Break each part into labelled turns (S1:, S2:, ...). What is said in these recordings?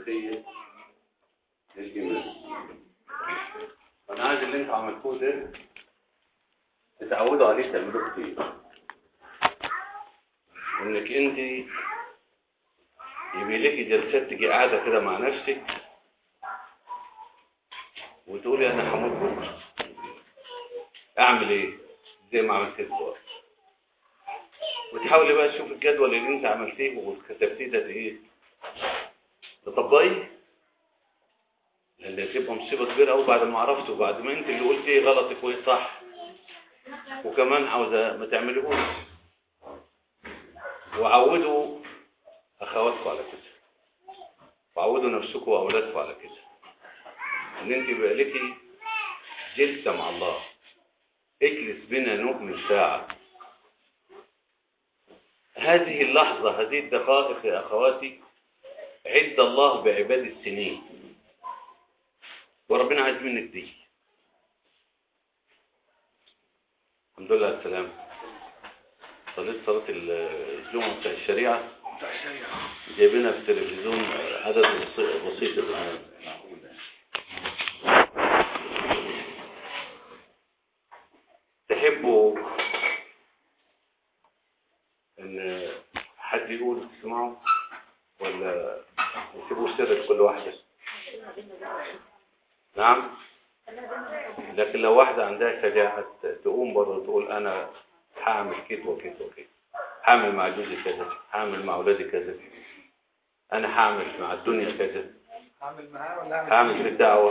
S1: الأساسية للإيمان أنا عايز اللي أنتوا عملتوه ده تتعودوا عليه تعملوه كتير إنك أنت يبقى لك جلسات تجي قاعدة كده مع نفسك وتقولي أنا هموت بكرة أعمل إيه؟ زي ما عملت دلوقتي وتحاولي بقى تشوف الجدول اللي انت عملتيه وكتبتيه ده ايه تطبقيه لان هتبقى مصيبه كبيره قوي بعد ما عرفته وبعد ما انت اللي قلت ايه غلطك وايه صح وكمان عاوزه ما تعمليهوش وعودوا اخواتكم على كده وعودوا نفسكم واولادكم على كده ان انت يبقى لك جلسه مع الله اجلس بنا نؤمن ساعه هذه اللحظة هذه الدقائق يا أخواتي عد الله بعباد السنين وربنا عايز منك دي الحمد لله على السلامة صليت صلاة الجمعة بتاع الشريعة جايبينها في التلفزيون عدد بسيط الآن تحبوا ان حد يقول تسمعوا ولا يسيبوا سر كل واحدة نعم لكن لو واحدة عندها شجاعة تقوم برضه تقول انا هعمل كده وكده وكده هعمل مع جوزي كذا هعمل مع اولادي كذا انا هعمل مع الدنيا كذا
S2: هعمل معاه ولا هعمل
S1: هعمل في الدعوة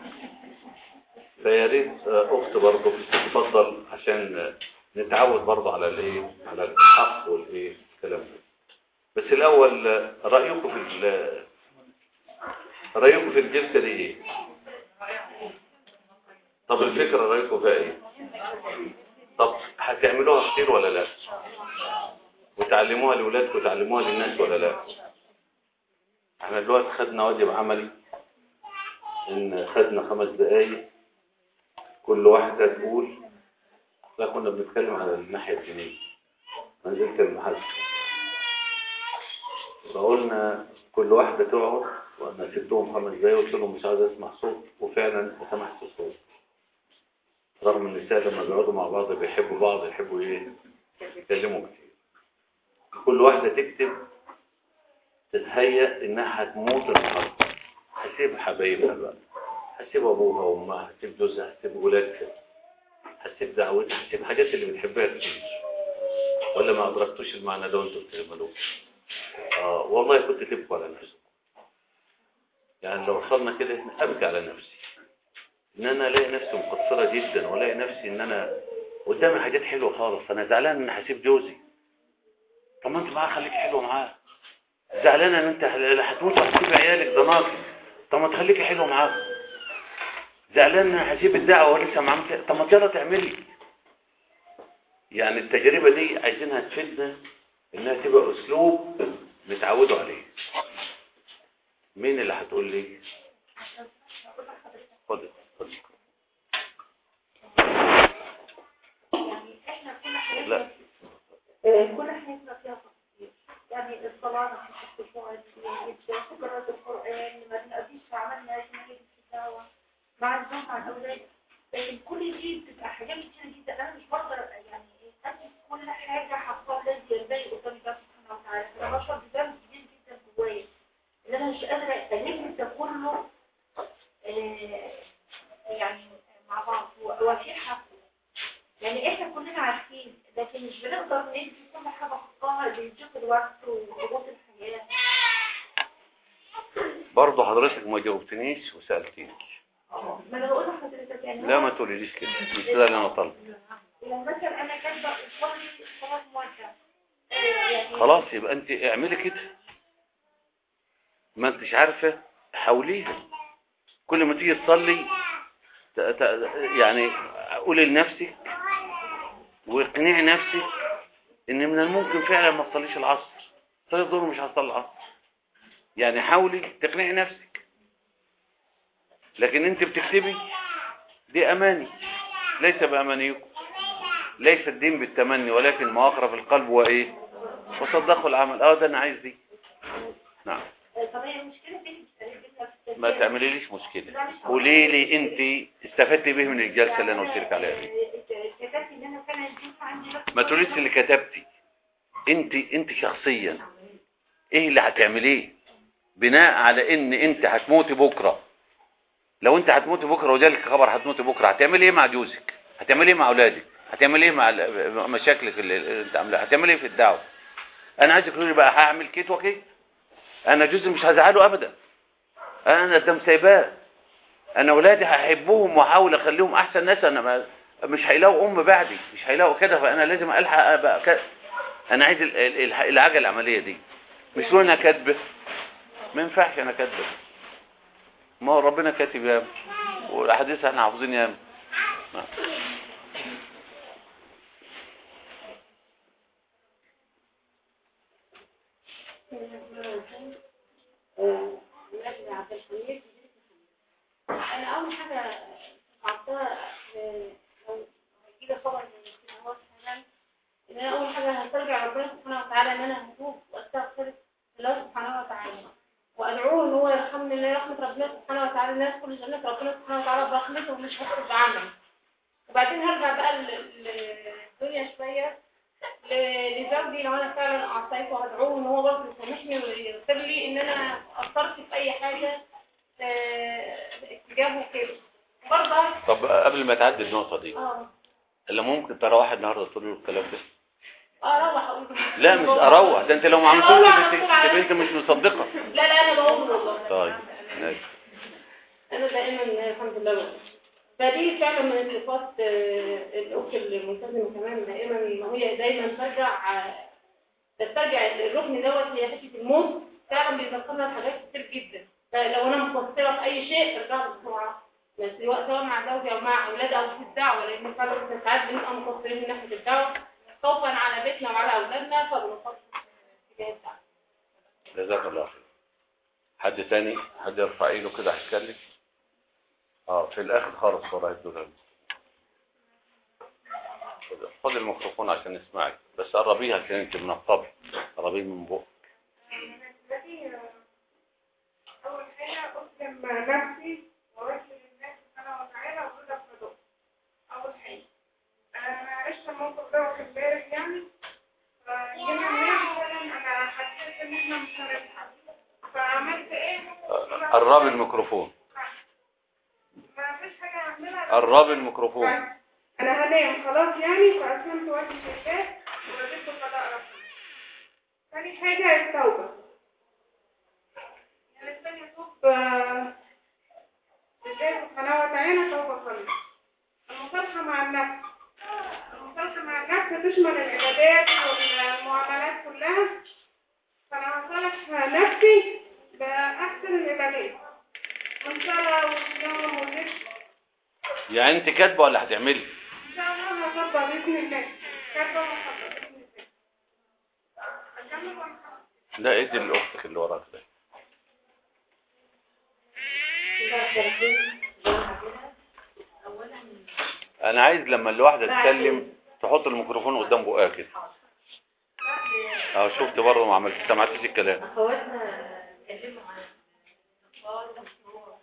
S1: فيا ريت اخت برضه تتفضل عشان نتعود برضه على الايه على الحق والايه الكلام ده بس الاول رايكم في ال- رايكم في الجلسه دي ايه طب الفكره رايكم فيها ايه طب هتعملوها كتير ولا لا وتعلموها لاولادكم وتعلموها للناس ولا لا احنا دلوقتي خدنا واجب عملي ان خدنا خمس دقايق كل واحده تقول لا كنا بنتكلم على الناحية الدينية نزلت المحل فقلنا كل واحدة تقعد وأنا سبتهم خمس دقايق وقلت لهم مش عايز أسمع صوت وفعلا سمحت الصوت رغم ان النساء لما بيقعدوا مع بعض بيحبوا بعض يحبوا ايه يتكلموا كتير كل واحدة تكتب تتهيأ انها هتموت النهارده هسيب حبايبها بقى هسيب ابوها وامها هسيب جوزها هسيب ولادها هسيب دعوتها هسيب حاجات اللي بتحبها كتير ولا ما أدركتوش المعنى ده وانتوا بتعملوه آه والله كنت تبكوا على نفسكم يعني لو وصلنا كده احنا أبكي على نفسي إن أنا ألاقي نفسي مقصرة جدا وألاقي نفسي إن أنا قدامي حاجات حلوة خالص أنا زعلان إن هسيب جوزي طب ما أنت معاه خليك حلو معاه زعلان إن أنت هتموت وهتسيب عيالك ده ناقص طب ما تخليكي حلو معاه زعلان إن هسيب الدعوة ولسه ما عملت طب ما يلا تعملي يعني التجربة دي عايزينها تفيدنا انها تبقى اسلوب نتعودوا عليه مين اللي هتقول لي خد خد
S3: يعني احنا كل حياتنا
S1: لا
S3: آه، كل حياتنا فيها تفاصيل يعني الصلاة نحن الخشوع قراءة القرآن ما بنقضيش في عملنا عشان نجيب الدعوة مع الزوج مع الأولاد لكن كل دي بتبقى حاجات كتير جدا أنا مش بقدر يعني إيه أدي كل حاجة حصل لي ازاي قدام الله سبحانه وتعالى أنا بشعر بذنب كبير جدا جوايا إن أنا مش قادرة ألم ده كله آه، يعني مع بعض وفي حقه يعني احنا كلنا عارفين لكن مش بنقدر ندي كل حاجة حقها لضيق الوقت وضغوط الحياة
S1: برضه حضرتك ما جاوبتنيش وسألتني
S3: ما انا بقول لحضرتك يعني
S1: لا
S3: هو-
S1: ما تقوليليش كده مش ده اللي انا طالبه
S3: لو مثلا انا كاتبه اصلي صلاه موجهه آه، يعني
S1: خلاص يبقى انت اعملي كده ما انتش عارفة حاوليها كل ما تيجي تصلي ت- ت- يعني قولي لنفسك واقنعي نفسك ان من الممكن فعلا ما تصليش العصر صلي الظهر مش هتصلي العصر يعني حاولي تقنعي نفسك لكن انت بتكتبي دي اماني ليس بامانيكم ليس الدين بالتمني ولكن ما اقرب القلب وايه وصدقوا العمل اه ده انا عايز دي نعم
S3: آه، طب هي المشكله فين
S1: ما تعمليليش مشكلة قولي لي انت استفدتي به من الجلسة اللي انا قلت لك عليها دي
S3: كتبت ان انا كان يجوز عندي بس
S1: ما تقوليش اللي كتبتي انت انت شخصيا ايه اللي هتعمليه بناء على ان انت هتموتي بكره لو انت هتموتي بكره وجالك خبر هتموتي بكره هتعملي ايه مع جوزك هتعملي ايه مع اولادك هتعملي ايه مع ال- مشاكلك اللي اللي انت عاملاها هتعملي ايه في الدعوه انا عايزك تقولي بقى هعمل كيت وكيت انا جوزي مش هزعله ابدا انا قدام سايباه انا اولادي هحبهم واحاول اخليهم احسن ناس انا ما مش هيلاقوا ام بعدي مش هيلاقوا كده فانا لازم الحق ابقى كده انا عايز ال- ال- الح- العجله العمليه دي مش وانا كاتبه ما ينفعش انا كاتبه ما هو ربنا كاتب ياما والاحاديث احنا حافظين ياما نعم.
S3: نجم عبد الحميد انا اول حاجه عرفتها لو هيجي لي خبر من السماوات كمان ان انا اول حاجه هسترجع ربنا سبحانه وتعالى ان انا هتوب واستغفر الله سبحانه وتعالى وادعوه ان هو يرحمني ان رحمه ربنا سبحانه وتعالى الناس كل جنه ربنا سبحانه وتعالى برحمته ومش هخرج بعمل وبعدين هرجع بقى ل- للدنيا شويه ل- لزوجي لو انا فعلا اعطيته وهدعوه ان هو برضه يسامحني ويغفر لي ان انا قصرت في اي حاجه آه، اتجاهه كده برضه
S1: طب قبل ما تعدي النقطه دي
S3: اه
S1: اللي ممكن ترى واحد النهارده تقول له الكلام ده
S3: اروح اقول له.
S1: لا مش اروح ده انت لو ما عملتوش تبقى تبقى انت مش مصدقه
S3: لا لا انا بقول والله
S1: طيب ماشي.
S3: انا دائما الحمد لله بقول. فدي فعلا من صفات آه، الاخت الملتزمه كمان دائما ما هي دايما ترجع آه، تسترجع الركن دوت هي حته الموت فعلا بيذكرنا بحاجات كتير جدا فلو انا مقصره في اي شيء ارجع بسرعه بس سواء سواء مع زوجي او مع اولادي او في الدعوه لان فعلا إحنا ساعات بنبقى مقصرين من ناحيه الدعوه خوفا على بيتنا وعلى اولادنا فبنقصر في اتجاه الدعوه
S1: جزاك الله خير حد تاني حد يرفع ايده كده هيتكلم اه في الاخر خالص وراء الدولار خد- خد الميكروفون عشان نسمعك بس قربيها عشان انت من الطبع قربيه من بق
S4: أول حاجة أسلم نفسي وأوجه للناس سبحانه وتعالى وأرضى بصدق أول حاجة أنا عشت الموقف ده امبارح يعني فجينا هناك فعلا أنا حسيت إن إحنا مش هنلحق فعملت إيه؟
S1: قربي الميكروفون
S4: ما فيش حاجة أعملها
S1: قربي الميكروفون
S4: أنا هنام خلاص يعني فأسلمت وجهي لله ورديت قضاء ربنا تاني حاجة التوبة يعني الإنسان يتوب آه، لله سبحانه وتعالى توبة خالصة المصالحة مع النفس المصالحة مع النفس تشمل العبادات والمعاملات كلها فأنا هصالح نفسي بأحسن العبادات والصلاة والصيام والذكر
S1: يعني انت كاتبه ولا هتعملي
S4: إن شاء الله هظبط بإذن الله كاتبة وهظبط بإذن الله أكمل ولا خلاص؟
S1: لا ادي لاختك اللي وراك ده انا عايز لما الواحده تتكلم تحط الميكروفون قدام بقها كده اه شفت برضه ما عملت سمعتش الكلام
S3: اخواتنا اتكلموا عن الاطفال والشعور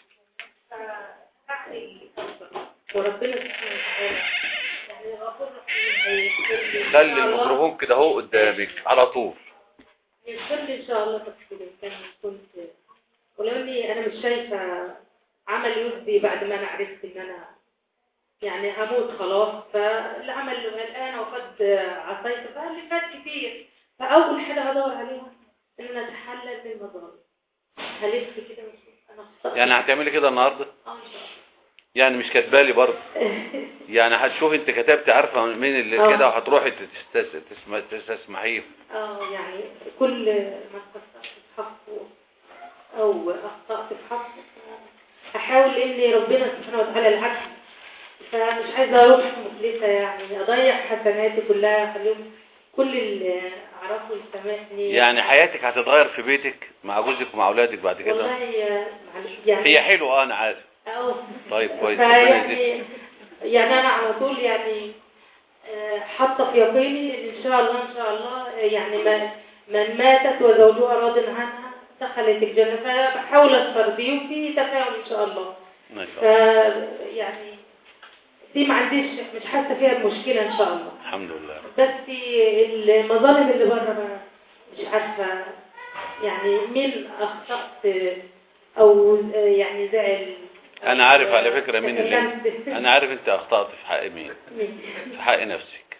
S3: فبعد التوبة وربنا سبحانه وتعالى يعني غفور رحيم هيغفر لي.
S1: خلي الميكروفون كده اهو قدامك على طول
S3: يغفر لي ان شاء الله تفصيل كان كنت ولو لي انا مش شايفه عمل يرضي بعد ما انا عرفت ان انا يعني هموت خلاص فالعمل اللي الان وقد عصيت فاللي فات كتير فاول حاجه هدور عليها ان انا اتحلل من المظالم هلف كده واشوف انا اخطأت
S1: يعني هتعملي كده النهارده
S3: اه ان شاء
S1: يعني مش كاتبالي برضه
S3: الله
S1: يعني هتشوفي انت كتبت عارفه مين اللي
S3: اه.
S1: كده وهتروحي تستس- تسمع- تسمعيه
S3: اه يعني كل ما قصرت في حقه او اخطأت في حقه احاول ان ربنا سبحانه وتعالى العدل فمش عايزه اروح مفلسه يعني اضيع حسناتي كلها اخليهم كل اللي اعرفه يسامحني
S1: يعني حياتك هتتغير في بيتك مع جوزك ومع اولادك بعد كده
S3: والله معلش يعني
S1: هي حلوه اه انا عارف
S3: اه
S1: طيب كويس ربنا يزيدك
S3: فيعني يعني انا على طول يعني آه، حاطه في يقيني ان ان شاء الله ان شاء الله آه، يعني ما من ماتت وزوجها راض عنها دخلت الجنة فبحاول استرضيه وفي تفاؤل إن شاء الله
S1: ما شاء
S3: ف
S1: الله
S3: يعني دي ما عنديش مش حاسة فيها المشكلة إن شاء الله
S1: الحمد لله
S3: بس المظالم اللي بره بقى مش عارفة يعني مين أخطأت أو يعني زعل
S1: انا عارف على فكرة مين اللي
S3: تكلمت.
S1: انا عارف انت اخطأت في حق مين
S3: مين؟
S1: في حق نفسك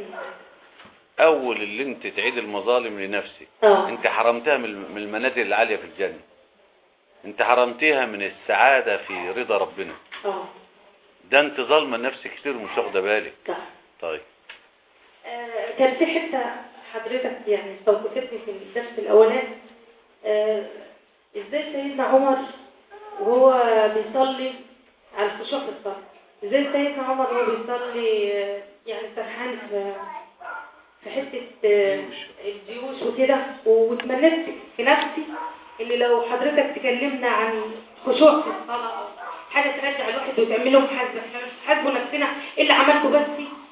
S1: اول اللي انت تعيد المظالم لنفسك
S3: اه
S1: انت حرمتها من من المنازل العالية في الجنة انت حرمتيها من السعادة في رضا ربنا
S3: اه
S1: ده انت ظالمة نفسك كتير ومش واخده بالك
S3: صح
S1: طيب
S3: آه، كان في حتة حضرتك يعني استوقفتني في الدرس الأولاني آه، ازاي سيدنا عمر وهو بيصلي على الخشوع في الصلاة ازاي سيدنا عمر وهو بيصلي آه، يعني سرحان في في حتة آه، الجيوش وكده وتمنيت في نفسي ان لو حضرتك تكلمنا عن خشوع في الصلاة أو حاجة ترجع الواحد وتعمله محاسبة احنا مش حاسبوا نفسنا ايه اللي عملته بس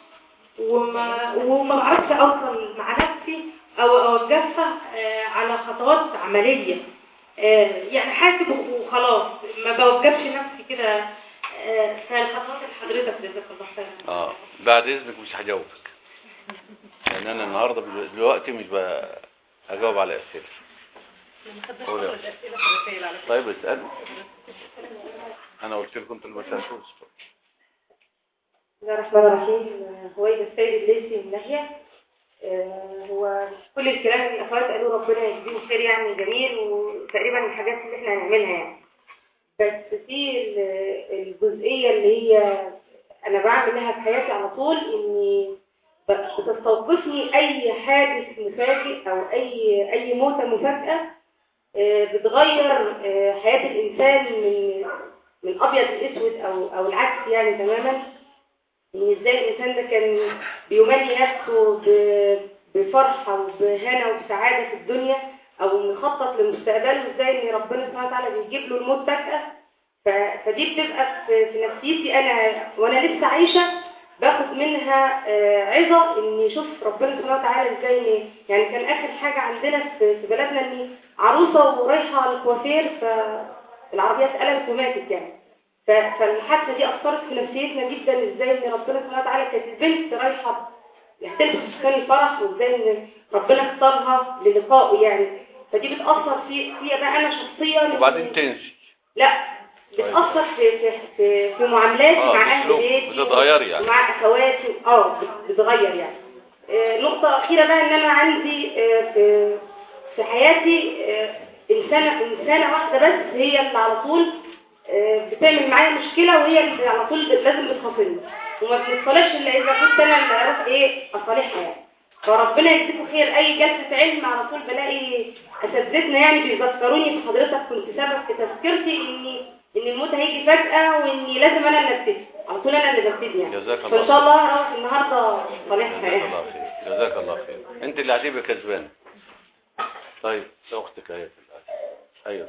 S3: وما وما بعرفش اوصل مع نفسي او اوجهها آه، على خطوات عمليه آه، يعني حاسب وخلاص ما بوجهش نفسي كده آه، فالخطوات اللي حضرتك جزاك الله خير
S1: اه بعد اذنك مش هجاوبك لان انا النهارده دلوقتي مش ب- هجاوب على اسئله قول يا أستاذ. طيب اسالوا انا قلت لكم انتوا اللي ما سالتوش
S3: بسم الله الرحمن الرحيم هويدا السيد الليثي من ناحية آه، هو كل الكلام اللي الأخوات قالوا ربنا يجزيهم خير يعني جميل وتقريبا الحاجات اللي احنا هنعملها يعني بس في ال- الجزئية اللي هي أنا بعملها في حياتي على طول إني ب- بتستوقفني أي حادث مفاجئ أو أي أي موتة مفاجئة آه، بتغير آه، حياة الإنسان من من أبيض لأسود أو أو العكس يعني تماما ان ازاي الانسان ده كان بيملي نفسه ب- بفرحة وبهنا وبسعادة في الدنيا او مخطط لمستقبله ازاي ان ربنا سبحانه وتعالى بيجيب له الموت فجأة ف- فدي بتبقى في في نفسيتي انا وانا لسه عايشة باخد منها آه، عظة اني اشوف ربنا سبحانه وتعالى ازاي إن- يعني كان اخر حاجة عندنا في في بلدنا اني عروسة ورايحة على الكوافير فالعربية اتقلبت وماتت يعني ف- فالحادثه دي اثرت في نفسيتنا جدا ازاي ان ربنا سبحانه وتعالى كانت البنت رايحه تلبس فستان الفرح وازاي ان ربنا اختارها للقائه يعني فدي بتاثر في فيا بقى انا شخصيا
S1: وبعدين تنسي
S3: لا بتاثر في في في, في معاملاتي
S1: آه،
S3: مع اهل
S1: بأسلوب
S3: بيتي
S1: بتتغيري يعني.
S3: ومع اخواتي اه بت- بتغير يعني آه، نقطه اخيره بقى ان انا عندي آه، في في حياتي آه، انسانه انسانه واحده بس هي اللي على طول آه، بتعمل معايا مشكله وهي اللي على طول لازم بتخاصمني وما بنتصالحش الا اذا كنت انا اللي اروح ايه اصالحها يعني فربنا يجزيكم خير اي جلسه علم على طول بلاقي اساتذتنا يعني بيذكروني بحضرتك كنت سبب في تذكرتي اني ان الموت هيجي فجاه واني لازم انا اللي ابتدي على طول انا اللي ببتدي يعني
S1: جزاك الله
S3: فان شاء الله هروح النهارده صالحها
S1: جزاك
S3: يعني
S1: الله خير جزاك الله خير انت اللي هتبقى كسبان طيب اختك اهي في الآخر. ايوه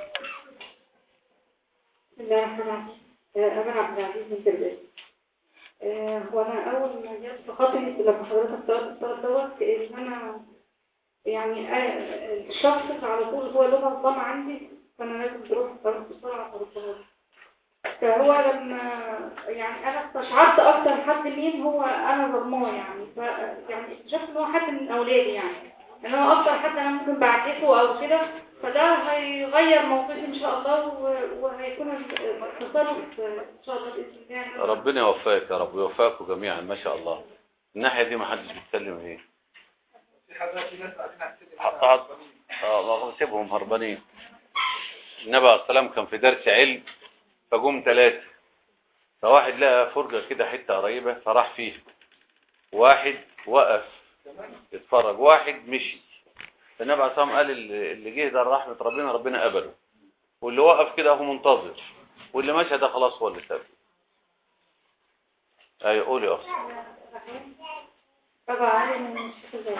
S3: بسم الله الرحمن الرحيم آه، أنا عبد العزيز من تربية آه، هو أنا أول ما جت في خاطري لما حضرتك طلبت الطلب دوت إن أنا يعني آه، الشخص اللي على طول هو له نظام عندي فأنا لازم تروح تروح بسرعة تروح فهو لما يعني أنا استشعرت أكتر حد مين هو أنا ظلماه يعني ف يعني اكتشفت إن هو حد من أولادي يعني إن هو أكتر حد أنا ممكن بعتقه أو كده فده هيغير موقفي ان شاء الله و- وهيكون التصرف ان شاء الله باذن الله يعني
S1: ربنا يوفقك يا رب ويوفقكم جميعا ما شاء الله الناحية دي ما حدش بيتكلم ايه
S2: في حضرتك في ناس قاعدين على السلم
S1: حط حط اه ما سيبهم هربانين النبي عليه السلام كان في درس علم فجم ثلاثة فواحد لقى فرجة كده حتة قريبة فراح فيها واحد وقف يتفرج واحد مشي فالنبي عليه السلام قال اللي اللي جه ده رحمة ربنا ربنا قبله واللي وقف كده هو منتظر واللي مشى ده خلاص هو اللي سابه ايوه قولي يا اختي
S3: طبعا علي من الشيخ الزاهد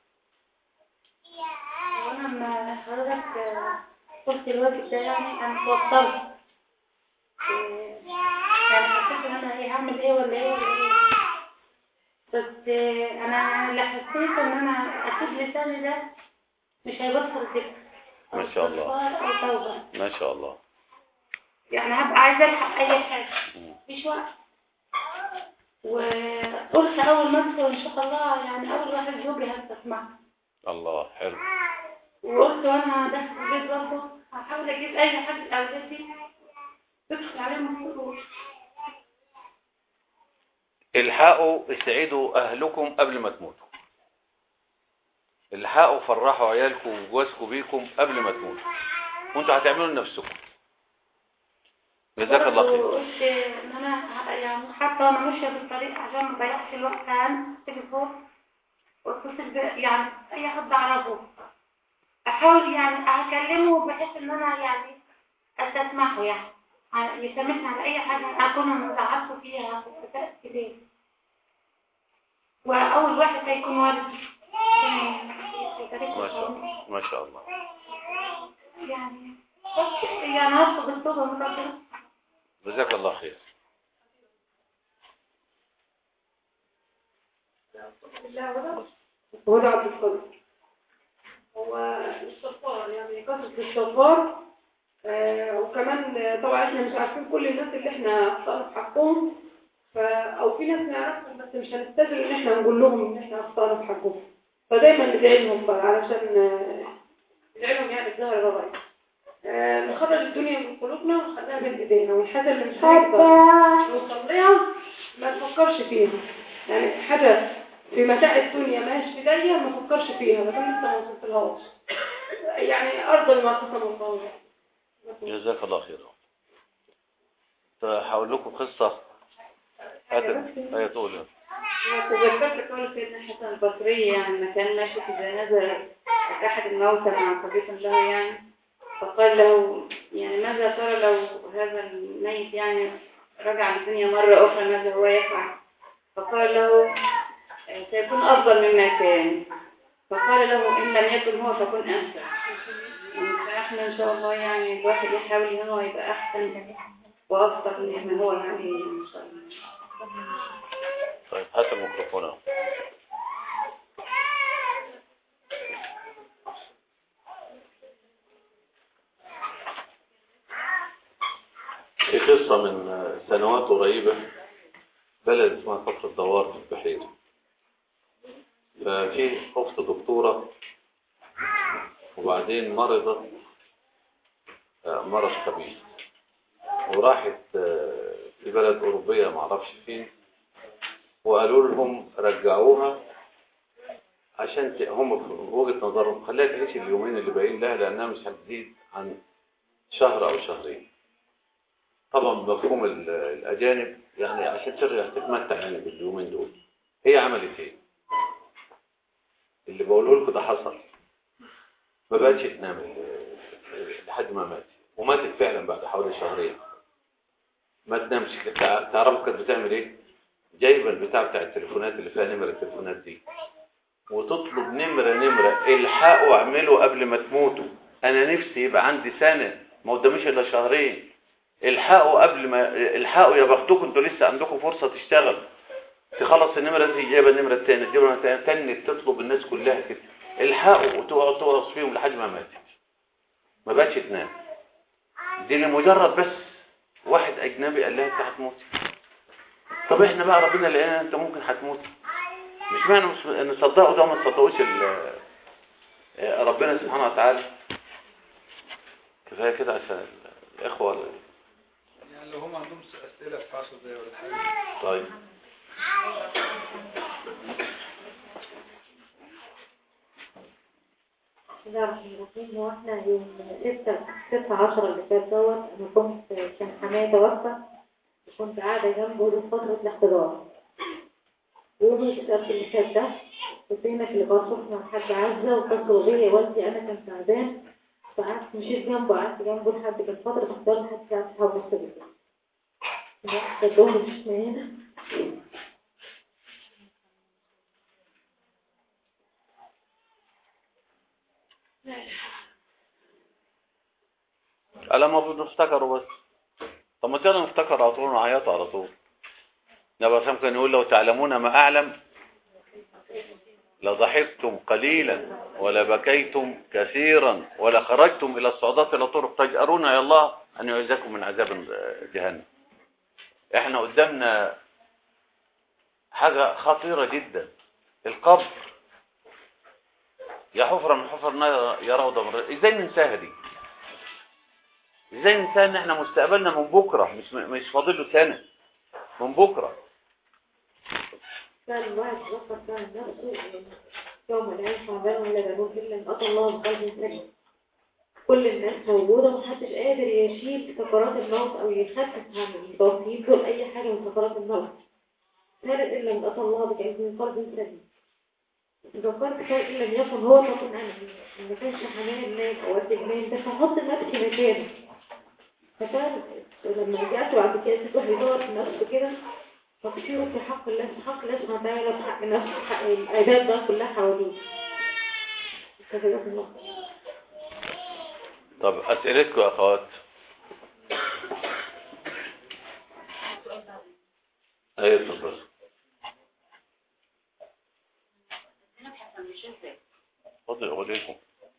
S3: وانا لما حضرتك آه، قلت الواجب ده يعني انا توترت آه، يعني حسيت ان انا ايه هعمل ايه ولا ايه ولا ايه بس آه، انا اللي حسيت ان انا اكيد لساني ده مش هيبطل ذكر
S1: ما شاء الله
S3: استغفار أو توبة
S1: ما شاء الله
S3: يعني هبقى عايزة ألحق أي حاجة
S1: مم.
S3: مفيش وقت وقلت أول ما أدخل إن شاء الله يعني أول واحد زوجي هستسمعه
S1: الله حلو
S3: وقلت وانا داخل البيت برضه هحاول اجيب اي حاجه الاولاد دي تدخل عليهم السرور
S1: الحقوا اسعدوا اهلكم قبل ما تموتوا الحقوا فرحوا عيالكم وجوازكم بيكم قبل ما تموتوا وانتوا هتعملوا لنفسكم جزاك الله خير
S3: قلت ان انا ه- يعني حتى وانا ماشيه في الطريق عشان ما اضيعش الوقت عن التليفون واتصل ب- يعني اي حد اعرفه احاول يعني اكلمه بحيث ان انا يعني استسمحه يعني ع- يسامحني على اي حاجه اكون متعبته فيها واسأت كتير واول واحد هيكون والدي
S1: ما شاء الله ما شاء الله
S3: يعني بس يعني هطلب التوبه من ربنا
S1: جزاك الله خير
S4: هو ده عبد القادر هو الاستغفار يعني كثرة الاستغفار آه وكمان آه، طبعا احنا مش عارفين كل الناس اللي احنا اخطأنا في حقهم ف... او في ناس نعرفهم بس مش هنستدر ان احنا نقول لهم ان احنا اخطأنا في حقهم فدايما ندعي لهم بقى علشان آه، ندعي لهم يعني بظهر الغيب آه نخرج الدنيا من قلوبنا ونخليها بين ايدينا والحاجه اللي مش هنقدر نوصل لها ما نفكرش فيها يعني حاجه في متاع الدنيا ما هيش في ايديا ما افكرش فيها لكن لسه ما وصلتلهاش يعني ارض ما قسم الله
S1: جزاك الله خير هقول لكم قصة هات هي تقول
S5: تذكرت قول سيدنا الحسن البصري يعني لما كان ماشي في جنازة أحد الموتى مع صديق له يعني فقال له يعني ماذا ترى لو هذا الميت يعني رجع للدنيا مرة أخرى ماذا هو يفعل فقال له آه، سيكون أفضل مما كان فقال له إن لم يكن هو فكن أنت يعني فإحنا إن شاء الله يعني الواحد يحاول إن هو يبقى أحسن وأفضل مما هو يعني إن شاء الله
S1: طيب هات الميكروفون اهو في قصة من سنوات قريبة بلد اسمها كفر الدوار في البحيرة ففي أخت دكتورة وبعدين مرضت آه، مرض خبيث وراحت آه، في بلد أوروبية معرفش فين وقالوا لهم رجعوها عشان ت- هم في وجهة نظرهم خليها تعيش اليومين اللي باقيين لها لأنها مش هتزيد عن شهر أو شهرين طبعا بمفهوم ال- الأجانب يعني عشان ترجع تتمتع يعني باليومين دول هي عملت ايه؟ اللي بقوله لكم ده حصل ما بقتش تنام ال- لحد ما مات وماتت فعلا بعد حوالي شهرين ما تنامش تع- تعرفوا كانت بتعمل ايه؟ جايبه البتاع بتاع التليفونات اللي فيها نمر التليفونات دي وتطلب نمرة نمرة الحقوا اعملوا قبل ما تموتوا انا نفسي يبقى عندي سنة ما قداميش الا شهرين الحقوا قبل ما الحقوا يا بختكم انتوا لسه عندكم فرصة تشتغل تخلص النمرة دي جايبه النمرة التانية تجيب النمرة التانية تاني تطلب الناس كلها كده الحقوا وتقعد توصف فيهم لحد ما ماتت ما بقتش تنام دي لمجرد بس واحد اجنبي قال لها انت هتموتي طب احنا بقى ربنا لقينا انت ممكن هتموت مش معنى مش- نصدقه ده وما تصدقوش ال- آه، ربنا سبحانه وتعالى كفايه كده عشان الاخوه
S2: يعني لو هم عندهم أسئلة في 10 دقايق ولا حاجة
S1: طيب
S3: بسم الله الرحمن الرحيم هو احنا يوم 6 6 10 اللي فات دوت انا كنت كان حماية توفى وكنت قاعدة جنبه في فترة الاحتضار يوم السبت اللي فات ده كنت في لقاء صبح مع الحاج عزة واتصلوا بيا والدي انا كان تعبان فقعدت مشيت جنبه قعدت جنبه لحد كان فترة الاحتضار لحد الساعة 9 ونص بالليل. الوقت ده الظهر مش من هنا
S1: على ما بنفتكروا بس طب ما تيجي نفتكر على طول ونعيط على طول النبي صلى كان يقول لو تعلمون ما اعلم
S6: لضحكتم قليلا ولبكيتم كثيرا ولخرجتم إلى الصعودات إلى طرق تجأرون يا الله أن يعزكم من عذاب جهنم احنا قدامنا حاجة خطيرة جدا القبر يا حفرة من حفر النار يا روضة من روضة. ازاي ننساها دي ازاي ننساها ان احنا مستقبلنا من بكرة مش مش فاضل له سنة من بكرة
S3: كان الواحد يفكر كان نفسه يعني يوم لا ينفع بال ولا بنون إلا إن أتى الله بقلب سليم كل الناس موجودة ومحدش قادر يشيل سكرات الموت أو يخفف عن التوفيق دول أي حاجة من سكرات الموت كان إلا إن أتى الله بقلب من قلب سليم ذكرت كان إن لم يكن هو فكن أنا ما كانش حنان مات أو قد مات بس هحط نفسي مكانه فكان لما رجعت بعد كده تروح يدور في نفسه كده فكتير في حق الله في حق الله سبحانه وتعالى في حق نفسه في حق العباد بقى كلها حواليه كذلك الله
S6: طب أسئلتكم يا أخوات
S1: ايه اتفضل
S6: اتفضل عليكم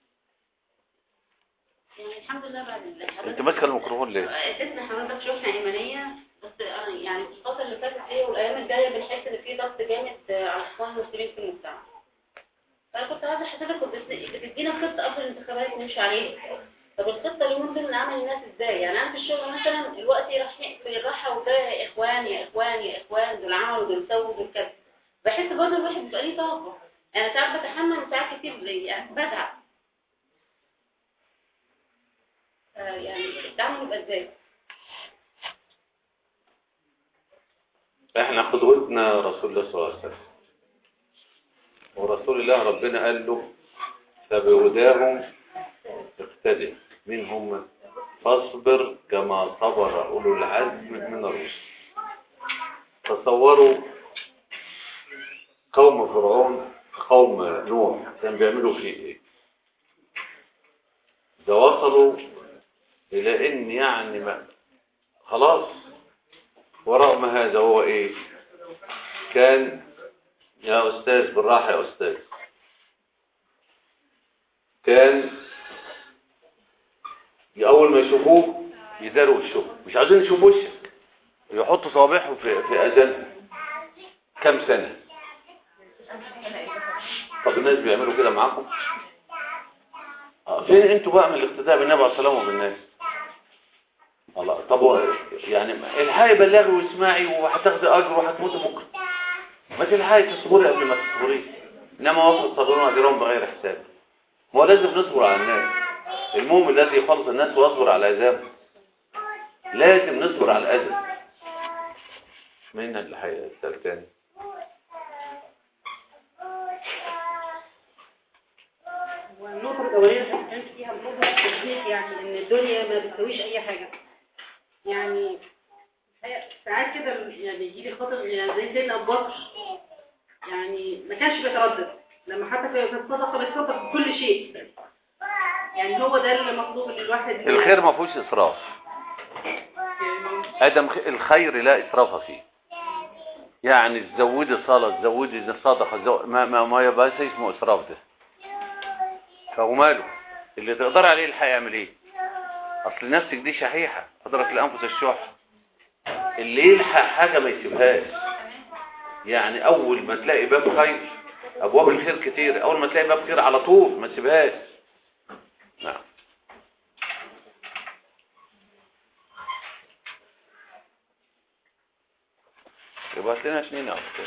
S5: يعني الحمد لله بعد ال-
S6: انت ماسكه الميكروفون ليه
S5: اسسنا حضرتك شفنا ايمانيه بس أنا يعني في الفتره اللي فاتت دي والايام الجايه بنحس ان في ضغط جامد على اخوان المسلمين في المجتمع فانا كنت عايزه حضرتك كنت بتدينا خطه قبل الانتخابات نمشي عليها طب الخطه اليومين دول نعمل الناس ازاي يعني انا في الشغل مثلا الوقت رايحين في الراحه وجاي يا اخوان يا اخوان يا اخوان دول عملوا دول سووا دول كذا بحس برضه الواحد بيبقى ليه طاقه انا ساعات بتحمل ساعات كتير يعني بتعب آه، يعني التعامل يبقى ازاي
S1: احنا قدوتنا رسول الله صلى الله عليه وسلم ورسول الله ربنا قال له فبهداهم اقتدي مين هم فاصبر كما صبر اولو العزم من الرسل تصوروا قوم فرعون قوم نوح كان بيعملوا فيه ايه ده وصلوا الى ان يعني ما خلاص ورغم هذا هو ايه كان يا استاذ بالراحة يا استاذ كان اول ما يشوفوه يداروا وشهم مش عايزين يشوفوا وشك يحطوا صوابعهم في في اذانهم كم سنة طب الناس بيعملوا كده معاكم آه، فين انتوا بقى من الاقتداء بالنبي عليه الصلاه والسلام الله طب هو يعني الحقي بلغي واسمعي وهتاخدي اجر وهتموتي بكره ما تلحقي تصبري قبل ما تصبري انما وصل الصابرون اجرهم بغير حساب ما هو لازم نصبر على الناس المؤمن الذي يخلص الناس ويصبر على اذاهم لازم نصبر على الاذى مين اللي هيسال تاني
S7: والنقطة الأولية اللي اتكلمت فيها النقطة التوجيه يعني إن الدنيا ما بتسويش أي حاجة يعني الحقيقة ساعات كده يعني يجي لي خاطر يعني زي سيدنا أبو بكر يعني ما كانش بيتردد لما حتى في الصدقة بيتصدق بكل شيء يعني هو ده اللي مطلوب ان الواحد
S6: الخير ما فيهوش اسراف ادم خ- الخير لا اسراف فيه يعني تزودي صلاه تزودي صدقه تزو- ما ما ما يبقاش اسمه اسراف ده فهو ماله اللي تقدر عليه الحق يعمل ايه اصل نفسك دي شحيحه ادرك الانفس الشح اللي يلحق حاجه ما يسيبهاش يعني اول ما تلاقي باب خير ابواب الخير كتير اول ما تلاقي باب خير على طول ما تسيبهاش نعم يبقى لنا سنين أكتر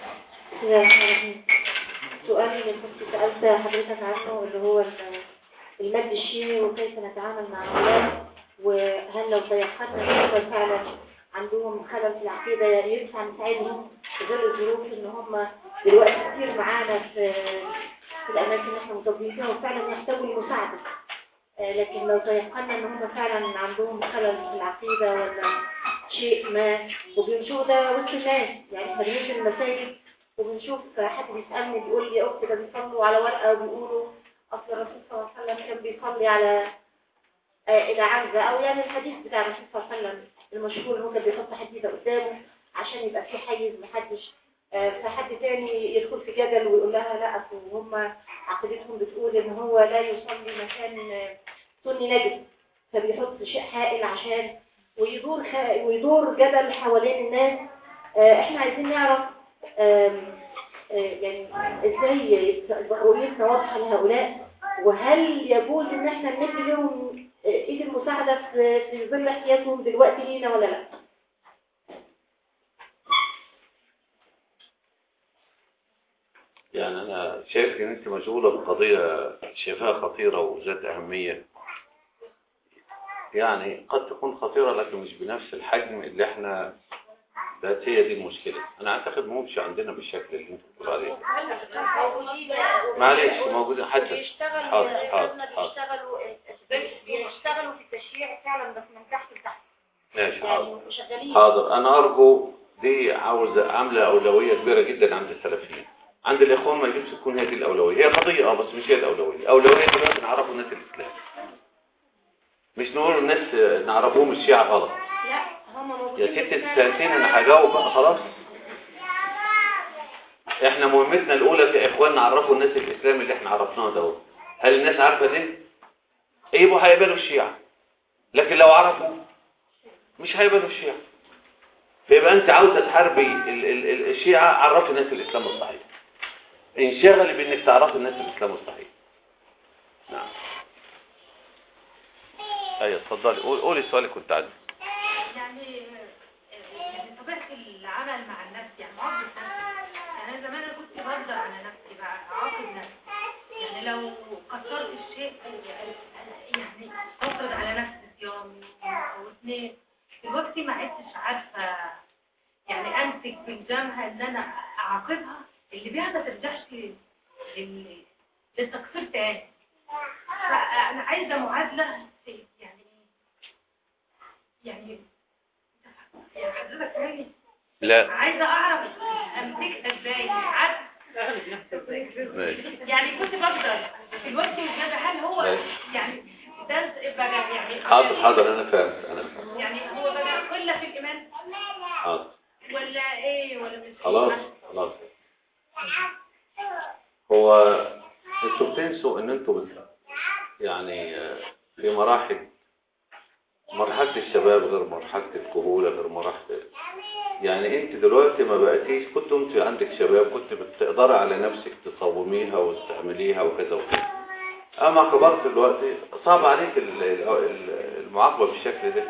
S3: السؤال اللي كنت سألت حضرتك عنه اللي هو ال- المد الشيعي وكيف نتعامل مع هؤلاء وهل لو تيقنا ان هم فعلا عندهم خلل في العقيدة يعني ينفع نساعدهم في ظل الظروف ان هم دلوقتي كتير معانا في في الأماكن اللي احنا متوجهين فيها وفعلا يحتاجوا المساعدة آه، لكن لو تيقنا ان هم فعلا عندهم خلل في العقيدة ولا شيء ما وبينشوف ده وسط الناس يعني احنا بننزل المساجد وبنشوف حد بيسألني بيقول لي يا أختي ده بيصلوا على ورقة وبيقولوا أصل الرسول صلى الله عليه وسلم كان بيصلي على آه، إلى عنزة أو يعني الحديث بتاع الرسول صلى الله عليه وسلم المشهور هو كان بيحط حديدة قدامه عشان يبقى في حيز محدش آه، فحد تاني يدخل في جدل ويقول لها لا أصل هم عقيدتهم بتقول ان هو لا يصلي مكان آه، سني نجس فبيحط شيء حائل عشان ويدور خ... ويدور جدل حوالين الناس آه، احنا عايزين نعرف آم، آه، يعني ازاي تبقى رؤيتنا واضحه لهؤلاء وهل يجوز ان احنا ندي لهم آه، ايد المساعده في في ظل احتياجهم دلوقتي لينا ولا لا؟
S6: يعني أنا شايف إن أنت مشغولة بقضية شايفاها خطيرة وذات أهمية يعني قد تكون خطيرة لكن مش بنفس الحجم اللي احنا بس هي دي المشكلة أنا أعتقد مش عندنا بالشكل اللي أنت بتقول عليه معلش موجودة حدث
S3: بيشتغلوا
S6: حاضر
S3: يا
S6: حاضر
S3: أستاذنا
S6: حاضر
S3: بيشتغلوا بيشتغلوا في التشريع فعلا بس من تحت لتحت
S6: ماشي حاضر
S3: يعني شغالين
S6: حاضر أنا أرجو دي عاوزة عاملة أولوية كبيرة جدا عند السلفيين عند الإخوان ما يجبش تكون هذه الأولوية هي قضية اه بس مش هي الأولوية أولوية دلوقتي نعرفوا الناس الإسلام مش نقول الناس نعرفوهم الشيعة غلط
S3: لا هم
S6: يا
S3: موجودين
S6: ست
S3: في
S6: السنتين أنا هجاوب بقى خلاص احنا مهمتنا الأولى كإخوان نعرفوا الناس الإسلام اللي احنا عرفناه ده هل الناس عارفة ده؟ ايه يبقوا هيقبلوا الشيعة لكن لو عرفوا مش هيقبلوا الشيعة فيبقى انت عاوزة تحاربي ال- ال- ال- الشيعة عرفي الناس الإسلام الصحيح انشغلي بانك تعرفي الناس الإسلام الصحيح نعم ايوه اتفضلي قول- قولي سؤالك كنت عايزه
S8: يعني يعني طبيعة العمل مع النفس يعني معاقبة نفسي يعني أنا زمان أنا كنت بقدر على نفسي بعاقب نفسي يعني لو كسرت الشيء يعني أفرض على نفسي صيام أو اثنين دلوقتي ما عدتش عارفة يعني أمسك بلجامها إن أنا أعاقبها اللي بيها ما ترجعش لل- للتقصير تاني فأنا عايزة معادلة يعني يعني يعني حضرتك فاهمني
S6: لا
S8: عايزه اعرف امسكها ازاي عارف
S6: ماشي
S8: يعني كنت بقدر دلوقتي مش قادرة. هل هو
S6: ماشي.
S8: يعني ده بقى يعني
S6: حاضر حاضر انا فاهم انا فاهم
S8: يعني هو بقى قله في الايمان
S6: حاضر
S8: ولا ايه ولا مش
S6: خلاص خلاص هو انتوا بتنسوا ان انتوا بت- يعني آه، في مراحل مرحلة الشباب غير مرحلة الكهولة غير مرحلة يعني انت دلوقتي ما بقيتيش كنت انت عندك شباب كنت بتقدري على نفسك تصوميها وتستعمليها وكذا وكذا اما كبرت دلوقتي صعب عليك ال- ال- المعاقبة بالشكل ده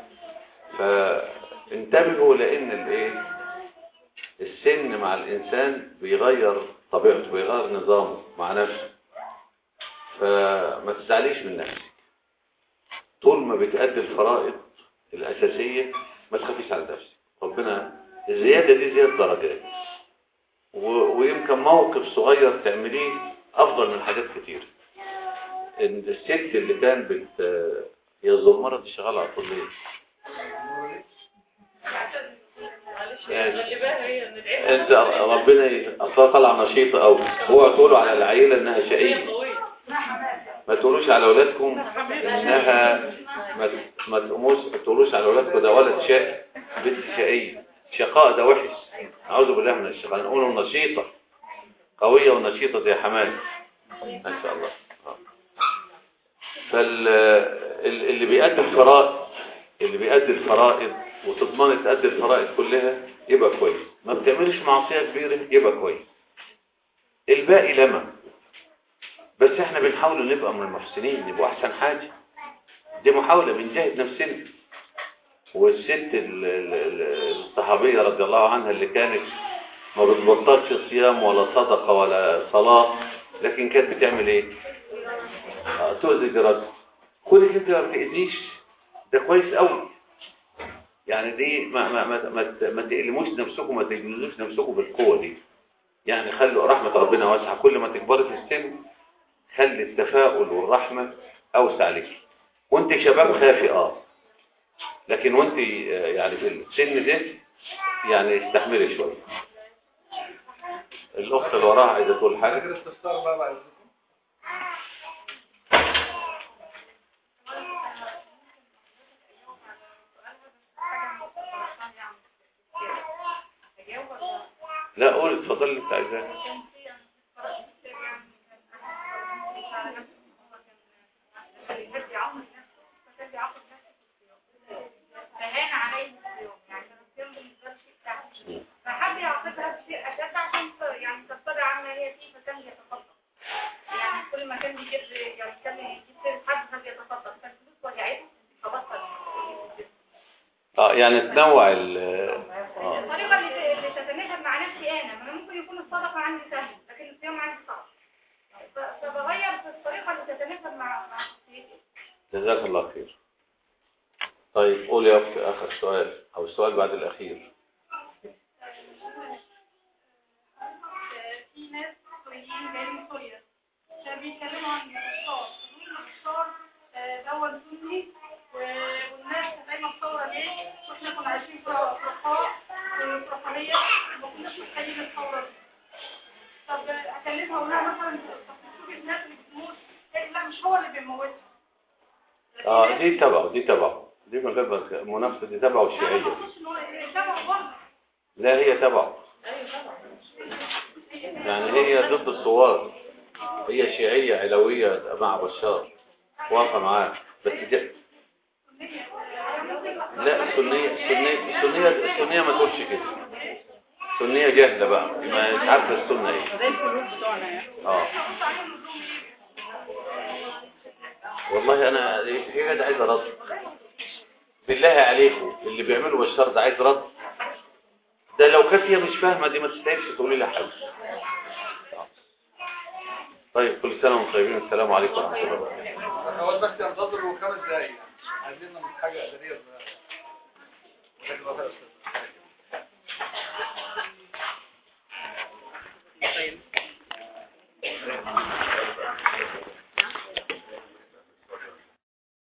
S6: فانتبهوا لان الايه السن مع الإنسان بيغير طبيعته بيغير نظامه مع نفسه فما تزعليش من نفسك طول ما بتأدي الفرائض الأساسية ما تخافيش على نفسك ربنا الزيادة دي زيادة درجات و- ويمكن موقف صغير تعمليه أفضل من حاجات كتير إن الست اللي كان بت هي الزمرة دي شغالة على طول ليه؟ يعني انت ربنا ي- اصلا طلع نشيطه قوي هو تقولوا على العيله انها شقيه ما تقولوش على اولادكم انها ما ما تقوموش ما تقولوش على اولادكم ده ولد شقي بنت شقيه شقاء ده وحش اعوذ بالله من الشيطان نقولوا نشيطه قويه ونشيطه زي حماد ما شاء الله آه. فال ال- اللي بيأدي الفرائض اللي بيأدي الفرائض وتضمن تأدي الفرائض كلها يبقى كويس ما بتعملش معصية كبيرة يبقى كويس الباقي لما بس احنا بنحاول نبقى من المحسنين نبقى احسن حاجة دي محاولة بنجاهد نفسنا والست ال- ال- ال- الصحابية رضي الله عنها اللي كانت ما بتبطلش صيام ولا صدقة ولا صلاة لكن كانت بتعمل ايه آه، تؤذي جيرانها كونك انت ما بتأذيش ده كويس قوي يعني دي ما ما ما ما, ت- ما تقلموش نفسكم ما تجلدوش نفسكم بالقوة دي يعني خلوا رحمة ربنا واسعة كل ما تكبري في السن خلي التفاؤل والرحمة أوسع لك وانت شباب خافي اه لكن وانت آه، يعني في السن ده يعني استحملي شوية الأخت اللي وراها عايزة تقول حاجة
S2: كده استفسار بقى بعد إذنكم.
S6: لا قول اتفضل اللي انت عايزاه
S4: كان في يعني قرأت كتاب يعني كان أحد على نفسه هو كان اللي يحب يعاقب نفسه فكان بيعاقب نفسه في الصيام فهان عليه الصيام يعني كان الصيام بالنسبة له شيء سهل فحب يعاقبها بشيء أشد عشان ت- يعني ترتضي عما هي فيه فكان بيتخطى يعني كل ما كان بيجيب يعني كان يجيب سير حد كان بيتخطى فالفلوس وجعته فبطل
S6: اه يعني تنوع ال اه
S4: الطريقة اللي اللي تتناسب مع نفسي أنا ما أنا ممكن يكون الصدقة عندي سهل لكن الصيام عندي صعب ف- فبغير في الطريقة اللي تتناسب مع مع شخصيتي
S6: جزاك الله خير طيب قول يا اختي اخر سؤال او السؤال بعد الاخير
S4: في ناس سوريين جايين من سوريا كانوا بيتكلموا عن البشار بيقولوا البشار دول سني و- والناس كانت قايمه بثوره ليه واحنا كنا عايشين في رخاء وفي رفاهيه وما كناش محتاجين الثوره دي طب اكلمها اقول لها مثلا طب شوفي الناس اللي بتموت إيه، لا مش هو اللي بيموتها
S6: اه دي تبعه دي تبعه دي من غير ما- منافسه دي تبعه
S4: لا ما
S6: الشيعيه
S4: اقصدش ان هو شبه برضه
S6: لا هي تبعه يعني هي ضد الثوار هي شيعيه علويه مع بشار واقفه معاه بس دي لا السنيه السنيه السنيه السنيه ما تقولش كده سنيه جاهله بقى ما مش عارفه السنه ايه
S7: زي الفلوس بتوعنا يعني
S6: اه والله انا الحاجه دي عايزه رد بالله عليكم اللي بيعملوا بشار ده عايز رد ده لو كانت هي مش فاهمه دي ما تستاهلش تقولي لها حاجه طيب كل سنه وانتم طيبين السلام عليكم ورحمه الله وبركاته
S2: انا اول بس انتظر خمس دقايق عايزين نعمل حاجه اداريه ولكن الله خير يا أستاذ.